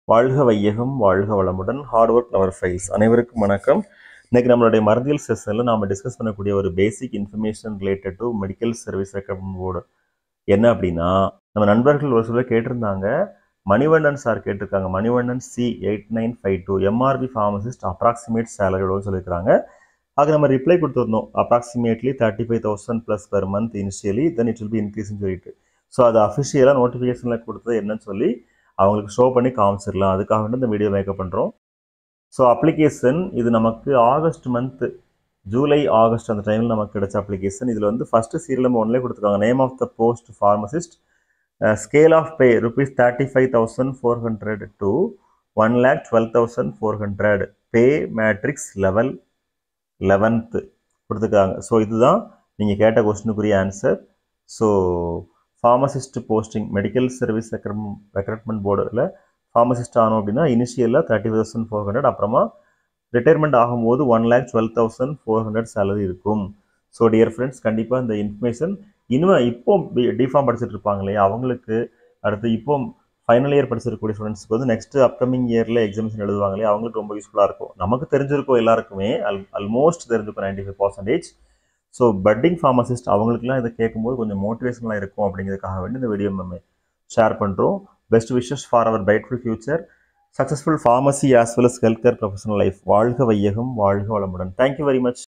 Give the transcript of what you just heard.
வாழ்க வையகம் வாழ்க வளமுடன் ஹார்ட் ஒர்க் அவர் ஃபைல்ஸ் அனைவருக்கும் வணக்கம் இன்னைக்கு நம்மளுடைய மருந்தியல் செஷனில் நாம் டிஸ்கஸ் பண்ணக்கூடிய ஒரு basic information related to medical service recommend board என்ன அப்படின்னா நம்ம நண்பர்கள் ஒரு சிலர் கேட்டிருந்தாங்க மணிவண்ணன் சார் கேட்டிருக்காங்க Manivannan C eight nine five two MRP pharmacist approximate salary எவ்வளோன்னு சொல்லியிருக்காங்க அதுக்கு நம்ம ரிப்ளை கொடுத்துருந்தோம் approximately thirty five thousand plus per month initially then it will be இன்க்ரீஸ்னு சொல்லிட்டு ஸோ அது அஃபிஷியலாக நோட்டிஃபிகேஷனில் கொடுத்தது என்னன்னு சொல்லி அவங்களுக்கு ஷோ பண்ணி காமிச்சிடலாம் அதுக்காக வேண்டி இந்த வீடியோ மேக்கப் பண்ணுறோம் ஸோ அப்ளிகேஷன் இது நமக்கு ஆகஸ்ட் மந்த்து ஜூலை ஆகஸ்ட் அந்த டைமில் நமக்கு கிடைச்ச அப்ளிகேஷன் இதில் வந்து ஃபஸ்ட்டு சீரியல் நம்ம ஒன்லேயே கொடுத்துருக்காங்க name of the post pharmacist scale of pay rupees thirty five thousand four hundred to one lakh twelve thousand four hundred pay matrix level eleventh கொடுத்துருக்காங்க ஸோ இதுதான் நீங்கள் கேட்ட கொஸ்டினுக்குரிய answer so pharmacist posting medical service recruitment recruitment போர்டில் pharmacist ஆனோம் அப்படின்னா இனிஷியலாக thirty thousand four hundred அப்புறமா ரிட்டையர்மெண்ட் ஆகும்போது one lakh twelve thousand four hundred salary இருக்கும் ஸோ டியர் ஃப்ரெண்ட்ஸ் கண்டிப்பாக இந்த இன்ஃபர்மேஷன் இன்னும் இப்போ டிஃபார்ம் படிச்சுட்டு இருப்பாங்க இல்லையா அவங்களுக்கு அடுத்து இப்போ ஃபைனல் இயர் படிச்சிருக்கக்கூடிய ஸ்டூடெண்ட்ஸ்க்கு வந்து நெக்ஸ்ட் அப்கமிங் இயரில் எக்ஸாமிஷன் எழுதுவாங்க இல்லையா அவங்களுக்கு ரொம்ப யூஸ்ஃபுல்லாக இருக்கும் நமக்கு தெரிஞ்சிருக்கும் எல்லாருக்குமே அல் ஆல்மோஸ்ட் தெரிஞ்சிருக்கும் ninety five percentage so budding pharmacist அவங்களுக்குலாம் இதை கேட்கும்போது கொஞ்சம் மோட்டிவேஷனலாக இருக்கும் அப்படிங்கிறதுக்காக வேண்டி இந்த வீடியோ நம்ம ஷேர் பண்ணுறோம் best wishes for our brightful future successful pharmacy as well as health care professional life வாழ்க வையகம் வாழ்க வளமுடன் தேங்க்யூ வெரி மச்